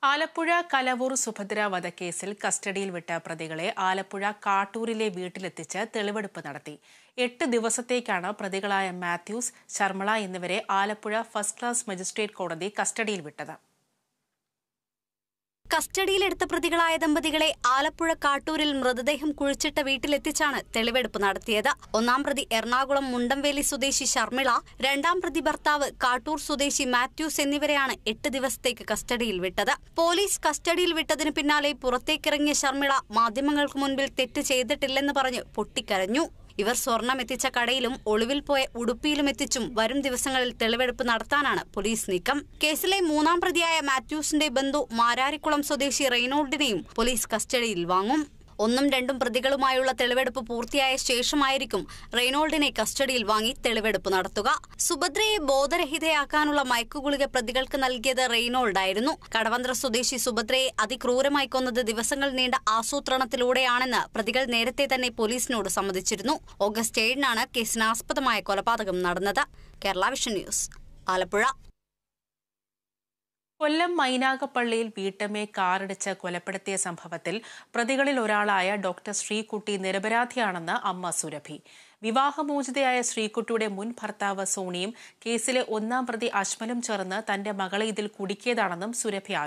ആലപ്പുഴ കലവൂർ സുഭദ്ര വധക്കേസിൽ കസ്റ്റഡിയിൽ വിട്ട പ്രതികളെ ആലപ്പുഴ കാട്ടൂരിലെ വീട്ടിലെത്തിച്ച് തെളിവെടുപ്പ് നടത്തി എട്ട് ദിവസത്തേക്കാണ് പ്രതികളായ മാത്യൂസ് ശർമ്മള എന്നിവരെ ആലപ്പുഴ ഫസ്റ്റ് ക്ലാസ് മജിസ്ട്രേറ്റ് കോടതി കസ്റ്റഡിയിൽ വിട്ടത് കസ്റ്റഡിയിലെടുത്ത പ്രതികളായ ദമ്പതികളെ ആലപ്പുഴ കാട്ടൂരിൽ മൃതദേഹം കുഴിച്ചിട്ട വീട്ടിലെത്തിച്ചാണ് തെളിവെടുപ്പ് നടത്തിയത് ഒന്നാം പ്രതി എറണാകുളം മുണ്ടംവേലി സ്വദേശി ശർമിള രണ്ടാം പ്രതി ഭർത്താവ് കാട്ടൂർ സ്വദേശി മാത്യൂസ് എന്നിവരെയാണ് എട്ട് ദിവസത്തേക്ക് കസ്റ്റഡിയിൽ വിട്ടത് പോലീസ് കസ്റ്റഡിയിൽ വിട്ടതിന് പിന്നാലെ പുറത്തേക്കിറങ്ങിയ ശർമിള മാധ്യമങ്ങൾക്ക് മുൻപിൽ തെറ്റ് ചെയ്തിട്ടില്ലെന്ന് പറഞ്ഞ് പൊട്ടിക്കരഞ്ഞു ഇവർ സ്വർണം എത്തിച്ച കടയിലും ഒളിവിൽ പോയ ഉടുപ്പിയിലും എത്തിച്ചും വരും ദിവസങ്ങളിൽ തെളിവെടുപ്പ് നടത്താനാണ് പോലീസ് നീക്കം കേസിലെ മൂന്നാം പ്രതിയായ മാത്യൂസിന്റെ ബന്ധു മാരാരിക്കുളം സ്വദേശി റെയ്നോൾഡിനെയും പോലീസ് കസ്റ്റഡിയിൽ വാങ്ങും ഒന്നും രണ്ടും പ്രതികളുമായുള്ള തെളിവെടുപ്പ് പൂർത്തിയായ ശേഷമായിരിക്കും റെയ്നോൾഡിനെ കസ്റ്റഡിയിൽ വാങ്ങി തെളിവെടുപ്പ് നടത്തുക സുഭദ്രയെ ബോധരഹിതയാക്കാനുള്ള മയക്കുഗുളിക പ്രതികൾക്ക് നൽകിയത് റെയ്നോൾഡായിരുന്നു കടവന്ത്ര സ്വദേശി സുഭദ്രയെ അതിക്രൂരമായി കൊന്നത് ദിവസങ്ങൾ നീണ്ട ആസൂത്രണത്തിലൂടെയാണെന്ന് പ്രതികൾ നേരത്തെ തന്നെ പോലീസിനോട് സമ്മതിച്ചിരുന്നു ഓഗസ്റ്റ് ഏഴിനാണ് കേസിനാസ്പദമായ കൊലപാതകം നടന്നത് കേരള വിഷൻ ന്യൂസ് ആലപ്പുഴ കൊല്ലം മൈനാഗപ്പള്ളിയിൽ വീട്ടമ്മയെ കാറിടിച്ച് കൊലപ്പെടുത്തിയ സംഭവത്തിൽ പ്രതികളിൽ ഒരാളായ ഡോക്ടർ ശ്രീകുട്ടി നിരപരാധിയാണെന്ന് അമ്മ സുരഭി വിവാഹമോചിതയായ ശ്രീകുട്ടിയുടെ മുൻ ഭർത്താവ് സോണിയും കേസിലെ ഒന്നാം പ്രതി അജ്മലും ചേർന്ന് തന്റെ മകളെ ഇതിൽ കുടുക്കിയതാണെന്നും സുരഭി